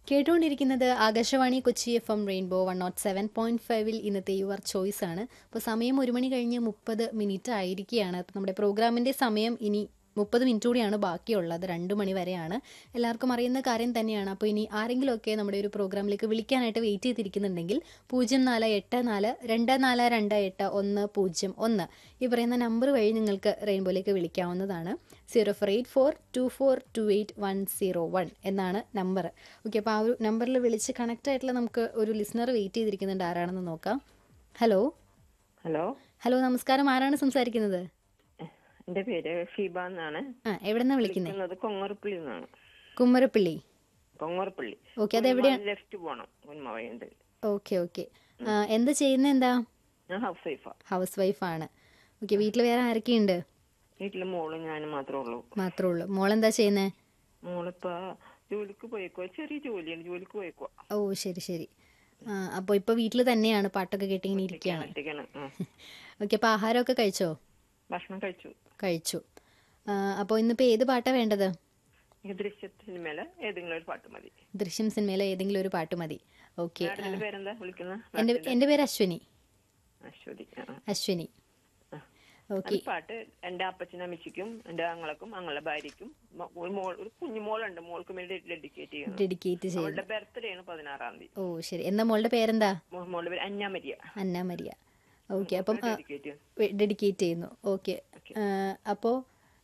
കേട്ടുകൊണ്ടിരിക്കുന്നത് Akashvani Kochi F M rainbow one nought seven point ഫൈവിൽ ഇന്നത്തെ യുവർ ചോയ്സ് ആണ് അപ്പോൾ സമയം ഒരു മണി കഴിഞ്ഞ് മുപ്പത് മിനിറ്റ് ആയിരിക്കുകയാണ് അപ്പോൾ നമ്മുടെ പ്രോഗ്രാമിൻ്റെ സമയം ഇനി മുപ്പത് മിനിറ്റ് കൂടിയാണ് ബാക്കിയുള്ളത് രണ്ട് മണി വരെയാണ് എല്ലാവർക്കും അറിയുന്ന കാര്യം തന്നെയാണ് അപ്പോൾ ഇനി ആരെങ്കിലുമൊക്കെ നമ്മുടെ ഒരു പ്രോഗ്രാമിലേക്ക് വിളിക്കാനായിട്ട് വെയിറ്റ് ചെയ്തിരിക്കുന്നുണ്ടെങ്കിൽ പൂജ്യം നാല് എട്ട് നാല് രണ്ട് നാല് രണ്ട് എട്ട് ഒന്ന് പൂജ്യം ഒന്ന് ഈ പറയുന്ന നമ്പർ വഴി നിങ്ങൾക്ക് റെയിൻബോയിലേക്ക് വിളിക്കാവുന്നതാണ് zero four eight four two four two eight one zero one എന്നാണ് നമ്പർ ഓക്കെ അപ്പോൾ ആ ഒരു നമ്പറിൽ വിളിച്ച് കണക്റ്റ് ആയിട്ടുള്ള നമുക്ക് ഒരു ലിസണർ വെയിറ്റ് ചെയ്തിരിക്കുന്നുണ്ട് ആരാണെന്ന് നോക്കാം ഹലോ ഹലോ ഹലോ നമസ്കാരം ആരാണ് സംസാരിക്കുന്നത് എന്റെ പേര് ഷീബ എന്നാണ് ആ എവിടെ നിന്നാണ് വിളിക്കുന്നത് വിളിക്കുന്നത് കൊങ്ങറപ്പള്ളി നിന്നാണ് കുമ്മരപ്പള്ളി കൊങ്ങറപ്പള്ളി ഓക്കെ അത് എവിടെയാണ് ലെഫ്റ്റ് പോണം ഉന്മവയുണ്ട് ഓക്കെ ഓക്കെ എന്താ ചെയ്യുന്നത് എന്താ ഞാൻ ഹൗസ് വൈഫാ ഹൗസ് വൈഫാണ് ഓക്കെ വീട്ടിൽ വേറെ ആരൊക്കെയുണ്ട് വീട്ടിലെ മോളും ഞാനും മാത്രമേ ഉള്ളൂ മാത്രമേ ഉള്ളൂ മോളെന്താ ചെയ്യുന്നത് മോളിപ്പോ ജോലിക്ക് പോയേക്കോ ചെറിയ ജോലിയാണ് ജോലിക്ക് പോയേക്കോ ഓ ശരി ശരി ആ അപ്പോൾ ഇപ്പോൾ വീട്ടിൽ തന്നെയാണ് പാട്ടൊക്കെ കേട്ടിങ്ങനെ ഇരിക്കുകയാണ് ഒറ്റയ്ക്കാണ് ആ. ഓക്കെ അപ്പോൾ ആഹാരമൊക്കെ കഴിച്ചോ ഭക്ഷണം കഴിച്ചു കഴിച്ചു അപ്പോൾ ഇന്നിപ്പോൾ ഏത് പാട്ടാണ് വേണ്ടത് ഈ ദൃശ്യത്തിന് മേലെ ഏതെങ്കിലും ഒരു പാട്ട് മതി ദൃശ്യം സിനിമയിലെ ഏതെങ്കിലും ഒരു പാട്ട് മതി ഓക്കെ മാഡത്തിന്റെ പേരെന്താ വിളിക്കുന്ന എൻ്റെ എൻ്റെ പേര് അശ്വിനി അശ്വതി ആ, ആ. അശ്വിനി ആ. ഓക്കെ അത് പാട്ട് എന്റെ അപ്പച്ചനും അമ്മച്ചിക്കും എന്റെ ആങ്ങളക്കും ആങ്ങളുടെ ഭാര്യയ്ക്കും മ- ഒരു മോൾ ഒരു കുഞ്ഞു മോളുണ്ട് മോൾക്ക് വേണ്ടി ഡെഡിക്കേറ്റ് ചെയ്യുന്നു ഡെഡിക്കേറ്റ് ചെയ്തു അവളുടെ ബർത്ത്ഡേ ആണ് പതിനാറാം തീയതി ഓ ശരി എന്താ മോളുടെ പേരെന്താ മോ- മോളുടെ പേര് അന്നാമരിയ അന്ന മരിയ ഓക്കെ അപ്പം ആ, ഡെഡിക്കേറ്റ് ചെയ്യുന്നു വെ- ഡെഡിക്കേറ്റ് ചെയ്യുന്നു ഓക്കെ അപ്പോൾ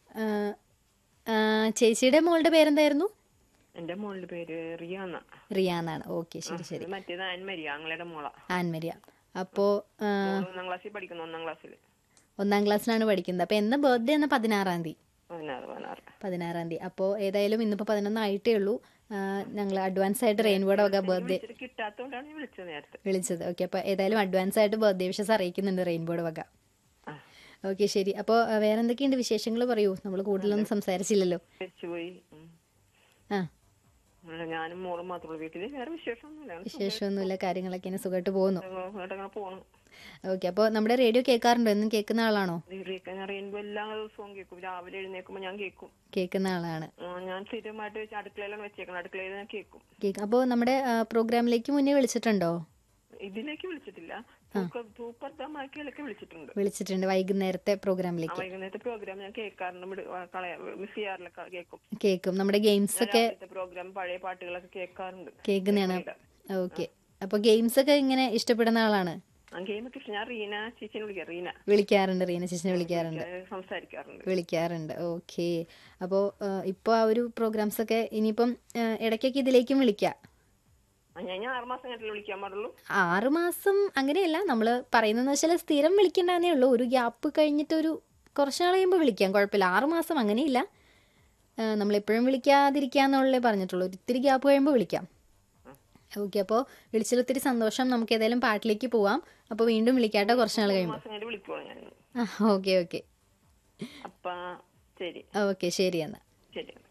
ചേച്ചിയുടെ മോളുടെ പേരെന്തായിരുന്നു എന്റെ മോളുടെ പേര് റിയ എന്നാ റിയ എന്നാണ് ഓക്കെ ശരി ശരി ഇത് മറ്റേത് അൻമരിയ ആങ്ങളുടെ മോളാ ആൻമരിയ അപ്പോൾ മോള് ഒന്നാം ക്ലാസ്സിൽ പഠിക്കുന്നു ഒന്നാം ക്ലാസ്സിൽ ഒന്നാം ക്ലാസ്സിലാണ് പഠിക്കുന്നത് അപ്പോൾ എന്ന് ബർത്ത്ഡേ എന്ന പതിനാറാം തീയതി പതിനാറ് പതിനാറ് പതിനാറാം തീയതി അപ്പോൾ ഏതായാലും ഇന്നിപ്പോൾ പതിനൊന്ന് ആയിട്ടേ ഉള്ളൂ ഞങ്ങൾ അഡ്വാൻസ് ആയിട്ട് റെയിൻബോയുടെ വക ബർത്ത്ഡേ വിളിച്ചിട്ട് കിട്ടാത്തോണ്ടാണ് ഞാൻ വിളിച്ചത് നേരത്തെ വിളിച്ചത് ഓക്കെ അപ്പോൾ ഏതായാലും അഡ്വാൻസ് ആയിട്ട് ബർത്ത്ഡേ വിഷസ് അറിയിക്കുന്നുണ്ട് റെയിൻബോയുടെ വക ആ ഓക്കെ ശരി അപ്പോൾ വേറെ എന്തൊക്കെയുണ്ട് വിശേഷങ്ങൾ പറയൂ നമ്മൾ കൂടുതലൊന്നും സംസാരിച്ചില്ലല്ലോ മരിച്ചുപോയി ഉം. ആ അങ്ങനെ ഞാനും മോളും മാത്രമേ ഉള്ളൂ വീട്ടില് വേറെ വിശേഷമൊന്നുമില്ല അങ്ങനെ വിശേഷമൊന്നുമില്ല കാര്യങ്ങളൊക്കെ ഇങ്ങനെ സുഖമായിട്ട് പോകുന്നു സുഖമായിട്ട് അങ്ങനെ പോണു ഓക്കെ അപ്പോൾ നമ്മുടെ റേഡിയോ കേൾക്കാറുണ്ടോ എന്നും കേൾക്കുന്ന ആളാണോ ഞാൻ അറിയുമ്പോ എല്ലാ ദിവസവും കേൾക്കും രാവിലെ എഴുന്നേക്കുമ്പോ ഞാൻ കേൾക്കും കേൾക്കുന്ന ആളാണ് ആ, ഞാൻ സ്ഥിരമായിട്ട് വെച്ച് അടുക്കളയിലാണ് വെച്ചേക്കണം അടുക്കളയിൽ ഞാൻ കേൾക്കും കേൾക്കും അപ്പോൾ നമ്മുടെ ആ, പ്രോഗ്രാമിലേക്ക് മുന്നേ വിളിച്ചിട്ടുണ്ടോ ഇതിലേക്ക് വിളിച്ചിട്ടില്ല തൂപ്പർദ്ദമാക്കിയാലൊക്കെ വിളിച്ചിട്ടുണ്ട് വിളിച്ചിട്ടുണ്ട് വൈകുന്നേരത്തെ ആ പ്രോഗ്രാമിലേക്ക് വൈകുന്നേരത്തെ പ്രോഗ്രാം ഞാൻ കേൾക്കാറുണ്ട് മിഡ്- ആ, കളയ മിസ് ചെയ്യാറില്ല കേൾക്കും കേൾക്കും നമ്മുടെ ഗെയിംസ് ഒക്കെ പ്രോഗ്രാം പഴയ പാട്ടുകളൊക്കെ കേൾക്കാറുണ്ട് കേൾക്കുന്നതാണ് ഓക്കെ അപ്പോൾ ഗെയിംസ് ഒക്കെ ഇങ്ങനെ ഇഷ്ടപ്പെടുന്ന ആളാണ് ആ ഗെയിമൊക്കെ ഇഷ്ടം ഞാൻ റീന ചേച്ചിനെ വിളിക്കാം റീന വിളിക്കാറുണ്ട് റീന ചേച്ചിനെ വിളിക്കാറുണ്ട് ഞാൻ സംസാരിക്കാറുണ്ട് വിളിക്കാറുണ്ട് ഓക്കെ അപ്പോൾ ഇപ്പോൾ ആ ഒരു പ്രോഗ്രാംസ് ഒക്കെ ഇനിയിപ്പം ആ, ഇടയ്ക്കൊക്കെ ഇതിലേക്കും വിളിക്കാം ആ, ഞാൻ ഞാൻ ആറുമാസം കഴിഞ്ഞിട്ട് വിളിക്കാൻ പാടുള്ളൂ ആറ് മാസം അങ്ങനെയല്ല നമ്മൾ പറയുന്നതെന്ന് വെച്ചാൽ സ്ഥിരം വിളിക്കണ്ടെന്നേ ഉള്ളൂ ഒരു ഗ്യാപ്പ് കഴിഞ്ഞിട്ട് ഒരു കുറച്ച് നാൾ കഴിയുമ്പോൾ വിളിക്കാം കുഴപ്പമില്ല ആറ് മാസം അങ്ങനെയില്ല ആ, നമ്മളെപ്പോഴും വിളിക്കാതിരിക്കാന്നുള്ളേ പറഞ്ഞിട്ടുള്ളൂ ഒരു ഇത്തിരി ഗ്യാപ്പ് കഴിയുമ്പോൾ വിളിക്കാം ഓക്കെ അപ്പോൾ വിളിച്ചതിൽ ഒത്തിരി സന്തോഷം നമുക്ക് ഏതായാലും പാട്ടിലേക്ക് പോവാം അപ്പോൾ വീണ്ടും വിളിക്കാട്ടോ കുറച്ച് നാൾ കഴിയുമ്പോൾ മാസം കഴിഞ്ഞിട്ട് വിളിക്കുള്ളൂ ഞാൻ ആ ഓക്കെ ഓക്കെ അപ്പ ശരി ഓക്കെ ശരി എന്നാൽ ശരി